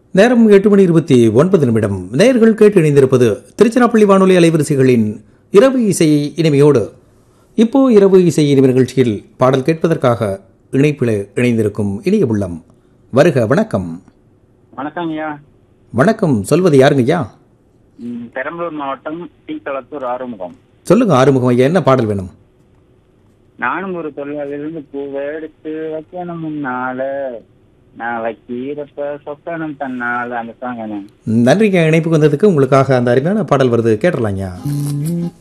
நேரம் எட்டு மணி இருபத்தி ஒன்பது நிமிடம் நேயர்கள் கேட்டு இணைந்திருப்பது திருச்சிராப்பள்ளி வானொலி அலைவரிசைகளின் இரவு இசை இனிமையோடு இப்போ இரவு இசை இனிமை நிகழ்ச்சியில் பாடல் கேட்பதற்காக இணைப்பில் இணைந்திருக்கும் இனிய உள்ளம் வருக வணக்கம் வணக்கம் ஐயா வணக்கம் சொல்வது யாருங்க ஐயா ம், பெரம்பலூர் மாவட்டம் தீத்தளத்தூர் ஆறுமுகம் சொல்லுங்க ஆறுமுகம் ஐயா என்ன பாடல் வேணும் நானும் ஒரு தொழிலாளிலிருந்து பூவை எடுத்து வைக்கணும் முன்னால நான் வைக்கிறப்ப சொக்கணும் தன்னால அந்த சாங் நன்றிங்க இணைப்புக்கு வந்ததுக்கு உங்களுக்காக அந்த அருமையான பாடல் வருது கேட்டுடலாங்க